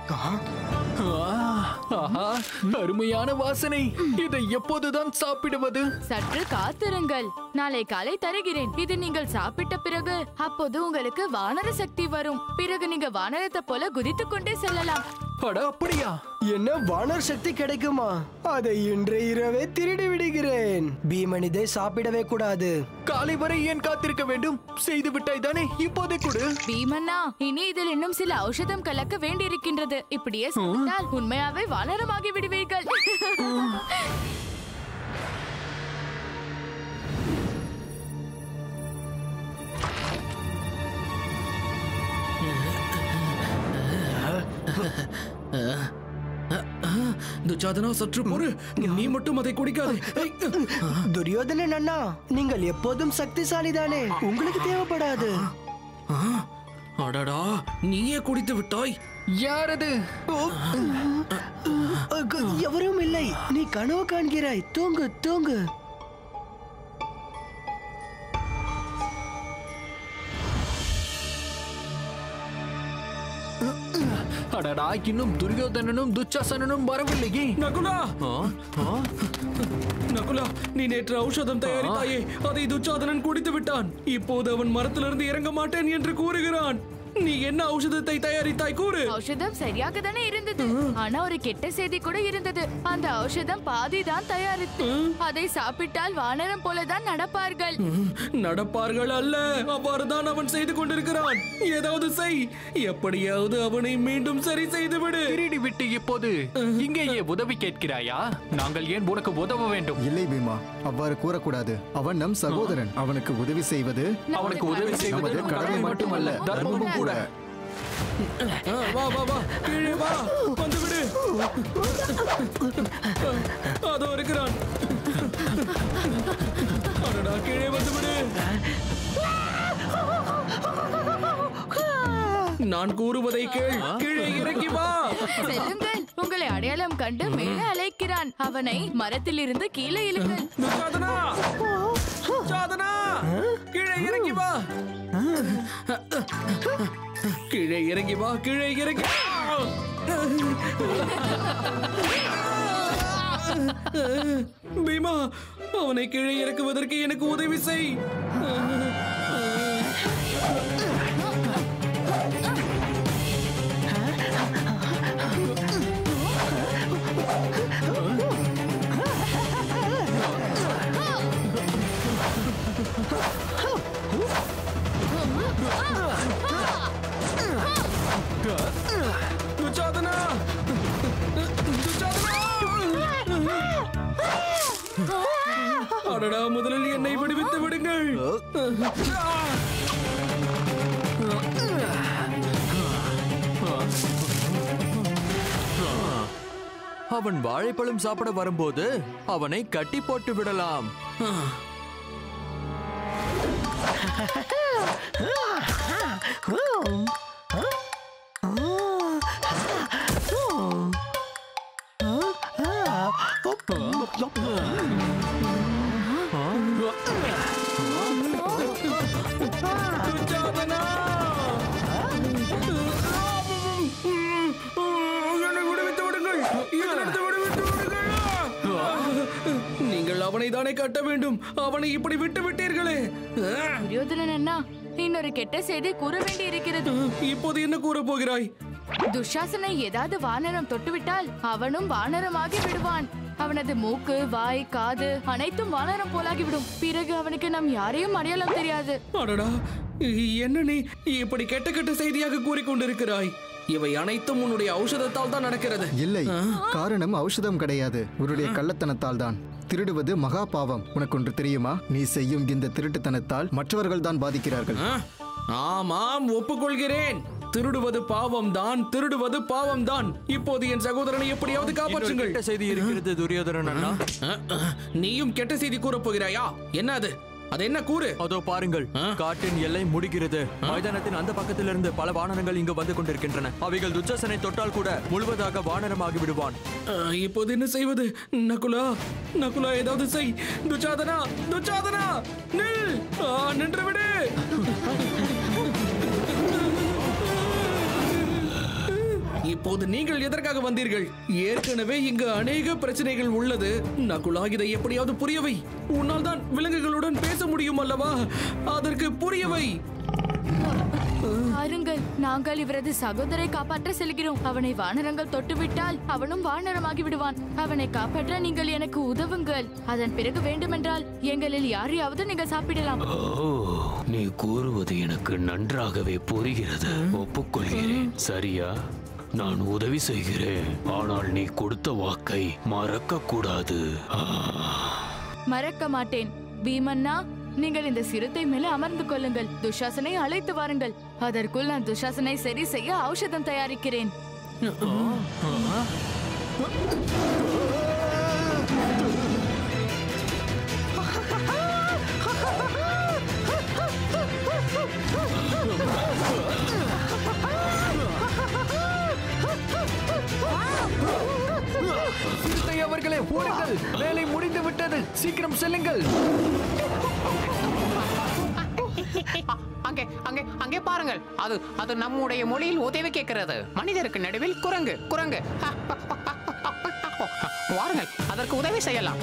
ஆஹா அருமையான வாசனை இதை எப்போதுதான் சாப்பிடுவது சற்று காத்திருங்கள் நாளை காலை தருகிறேன் இது நீங்கள் சாப்பிட்ட பிறகு அப்போது உங்களுக்கு வானர சக்தி வரும் பிறகு நீங்க வானரத்தை போல குதித்துக் கொண்டே செல்லலாம் அட அப்படியா என்ன வானர் சக்தி கிடைக்குமா அதை இன்று இரவே திருடி விடுகிறேன் பீமன் இதை சாப்பிடவே கூடாது காலை வரை ஏன் காத்திருக்க வேண்டும் செய்து விட்டாய் தானே இப்போதே கொடு பீமண்ணா இனி இதில் இன்னும் சில ஔஷதம் கலக்க வேண்டியிருக்கின்றது இப்படியே சாப்பிட்டால் உண்மையாவே வானரமாகி விடுவீர்கள் துச்சாதனா சற்று பொறு நீ மட்டும் அதை குடிக்காதே ஐ, துரியோதனன் அண்ணா நீங்கள் எப்போதும் சக்திசாலி தானே உங்களுக்கு தேவைப்படாது ஆ, அடடா நீயே குடித்து விட்டாய் யார் அது அக்கு, எவரும் இல்லை நீ கனவு காண்கிறாய் தூங்கு தூங்கு அடடா இன்னும் துரியோதனனும் துச்சாசனனும் வரவில்லையே நகுலா ஆ, ஆ, நகுலா நீ நேற்று ஔஷதம் தயாரித்தாயே அதை துச்சாதனன் குடித்து விட்டான் இப்போது அவன் மரத்திலிருந்து இறங்க மாட்டேன் என்று கூறுகிறான் நீ என்ன ஔஷதத்தை தயாரித்தாய் கூறு ஔஷதம் சரியாக தானே இருந்தது ஆனா ஒரு கெட்ட செய்தி கூட இருந்தது அந்த ஔஷதம் பாதி தான் தயாரித்து அதை சாப்பிட்டால் வானரம் போலதான் நடப்பார்கள் நடப்பார்கள் அல்ல அவ்வாறுதான் அவன் செய்து கொண்டிருக்கிறான் ஏதாவது செய் எப்படியாவது அவனை மீண்டும் சரி செய்து விடு திருடி விட்டு இப்போது இங்கேயே உதவி கேட்கிறாயா நாங்கள் ஏன் உனக்கு உதவ வேண்டும் இல்லை பீமா அவ்வாறு கூறக்கூடாது அவன் நம் சகோதரன் அவனுக்கு உதவி செய்வது அவனுக்கு உதவி செய்வது நமது நம் கடமை மட்டுமல்ல தர்மமும் கூட ஆ, வா வா வா கீழே வா வந்து விடு அதோ இருக்கிறான் அடடா கீழே வந்து விடு நான் கூறுவதை கேள் கீழே இறங்கி வா செல்லுங்கள் உங்களை அடையாளம் கண்டு மேலே அழைக்கிறான் அவனை மரத்திலிருந்து கீழே இழுங்கள் சாதனா சாதனா கீழே இறங்கி வா கீழே இறங்கி வா கீழே இறங்கி பீமா அவனை கீழே இறக்குவதற்கு எனக்கு உதவி செய் துச்சாதனா துச்சாதனா அடடா முதலில் என்னை விடுவித்து விடுங்கள் அவன் வாழைப்பழம் சாப்பிட வரும்போது அவனை கட்டி போட்டு விடலாம் துச்சாதனா என்னை விடுவித்து விடுங்கள் என்னிடத்தை விடுவித்து விடுங்கள் நீங்கள் அவனை தானே கட்ட வேண்டும் அவனை இப்படி விட்டு விட்டீர்களே துரியோதனன் அண்ணா இன்னொரு கெட்ட செய்தி கூற வேண்டி இருக்கிறது இப்போது என்ன கூற போகிறாய் துஷாசனை ஏதாவது வானரம் தொட்டுவிட்டால் அவனும் வானரமாகி விடுவான் அவனது மூக்கு வாய் காது அனைத்தும் வானரம் போலாகிவிடும் பிறகு அவனுக்கு நாம் யாரையும் அடையாளம் தெரியாது அடடா என்ன நீ இப்படி கெட்ட கெட்ட செய்தியாக கூறிக்கொண்டிருக்கிறாய் இவை அனைத்தும் உன்னுடைய ஔஷதத்தால் தான் நடக்கிறது இல்லை காரணம் ஔஷதம் கிடையாது உன்னுடைய கள்ளத்தனத்தால் தான் திருடுவது மகா பாவம் உனக்கொன்று தெரியுமா நீ செய்யும் இந்த திருட்டுத்தனத்தால் மற்றவர்கள் தான் பாதிக்கிறார்கள் ஆ? ஆமாம் ஒப்புக்கொள்கிறேன் திருடுவது பாவம் தான் திருடுவது பாவம் தான் இப்போது என் சகோதரனை எப்படியாவது இன்னொரு காப்பாற்றுங்கள் கெட்ட செய்தி இருக்கிறது துரியோதனன் அண்ணா அ, அ, நீயும் கெட்ட செய்தி கூறப் போகிறாயா என்ன அது அது என்ன கூறு அதோ பாருங்கள் காட்டின் எல்லை முடிகிறது மைதானத்தின் அந்த பக்கத்திலிருந்து பல வானரங்கள் இங்கு வந்து கொண்டிருக்கின்றன அவைகள் துச்சசனை தொட்டால் கூட முழுவதாக வானரமாகி விடுவான் ஆ, இப்போது என்ன செய்வது நகுலா நகுலா ஏதாவது செய் துச்சாதனா துச்சாதனா நில் ஆ, நின்று விடு இப்போது நீங்கள் எதற்காக வந்தீர்கள் ஏற்கனவே இங்கு அநேக பிரச்சனைகள் உள்ளது நகுலா இதை எப்படியாவது புரியவை உன்னால் தான் விலங்குகளுடன் பேச முடியும் அல்லவா அதற்கு புரியவை பாருங்கள் நாங்கள் இவரது சகோதரை காப்பாற்ற செல்கிறோம் அவனை வானரங்கள் தொட்டுவிட்டால் அவனும் வானரமாகி விடுவான் அவனை காப்பாற்ற நீங்கள் எனக்கு உதவுங்கள் அதன் பிறகு வேண்டுமென்றால் எங்களில் யாரையாவது நீங்கள் சாப்பிடலாம் ஓ நீ கூறுவது எனக்கு நன்றாகவே புரிகிறது ஒப்புக்கொள்கிறேன் சரியா நான் உதவி செய்கிறேன் ஆனால் நீ கொடுத்த வாக்கை மறக்க கூடாது மறக்க மாட்டேன் பீமன்னா நீங்கள் இந்த சிறுத்தை மேல அமர்ந்து கொள்ளுங்கள் துஷாசனை அழைத்து வாருங்கள் அதற்குள் நான் துஷாசனை சரி செய்ய ஔஷதம் தயாரிக்கிறேன் சிறுத்தை அவர்களே ஓடுங்கள் வேலை முடிந்து விட்டது சீக்கிரம் செல்லுங்கள் அங்கே அங்கே அங்கே பாருங்கள் அது அது நம்முடைய மொழியில் உதவி கேட்கிறது மனிதருக்கு நடுவில் குரங்கு குரங்கு வாருங்கள் அதற்கு உதவி செய்யலாம்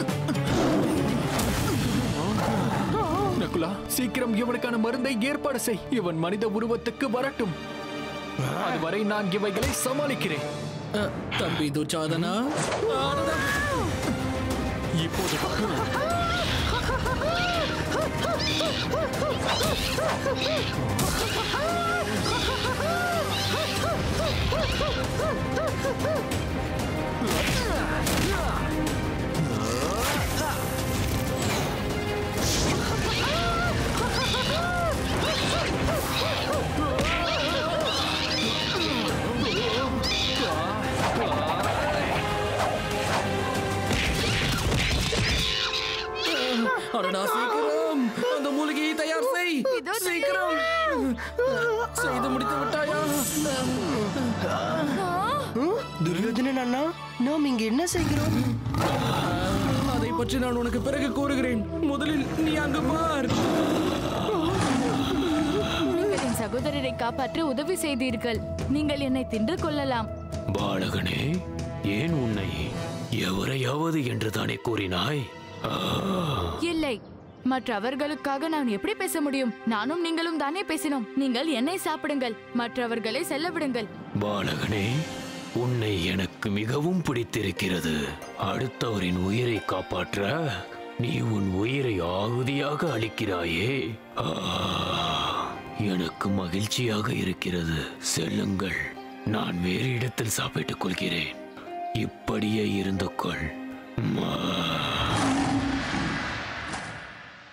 நகுலா சீக்கிரம் இவனுக்கான மருந்தை ஏற்பாடு செய் இவன் மனித உருவத்துக்கு வரட்டும் அதுவரை நான் இவைகளை சமாளிக்கிறேன் அ, தம்பி துச்சாதனா அடடா. இப்போது அடடா சீக்கிரம் அந்த மூலிகையை தயார் செய் இதோ சீக்கிரம் செய்து முடித்து விட்டாயா துரியோதனன் அண்ணா நாம் இங்க என்ன செய்கிறோம் அதை பற்றி நான் உனக்கு பிறகு கூறுகிறேன் முதலில் நீ அங்கு பார் நீங்கள் என் சகோதரரை காப்பாற்ற உதவி செய்தீர்கள் நீங்கள் என்னை தின்று கொள்ளலாம் பாலகனே ஏன் உன்னை எவரையாவது என்று தானே கூறினாய் ஆ, இல்லை மற்றவர்களுக்காக நான் எப்படி பேச முடியும் நானும் நீங்களும் தானே பேசினோம் நீங்கள் என்னை சாப்பிடுங்கள் மற்றவர்களை செல்ல விடுங்கள் பாலகனே உன்னை எனக்கு மிகவும் பிடித்திருக்கிறது அடுத்தவரின் உயிரை காப்பாற்ற நீ உன் உயிரை ஆகுதியாக அளிக்கிறாயே ஆ, எனக்கு மகிழ்ச்சியாக இருக்கிறது செல்லுங்கள் நான் வேறு இடத்தில் சாப்பிட்டுக் கொள்கிறேன் இப்படியே இருந்து கொள் மா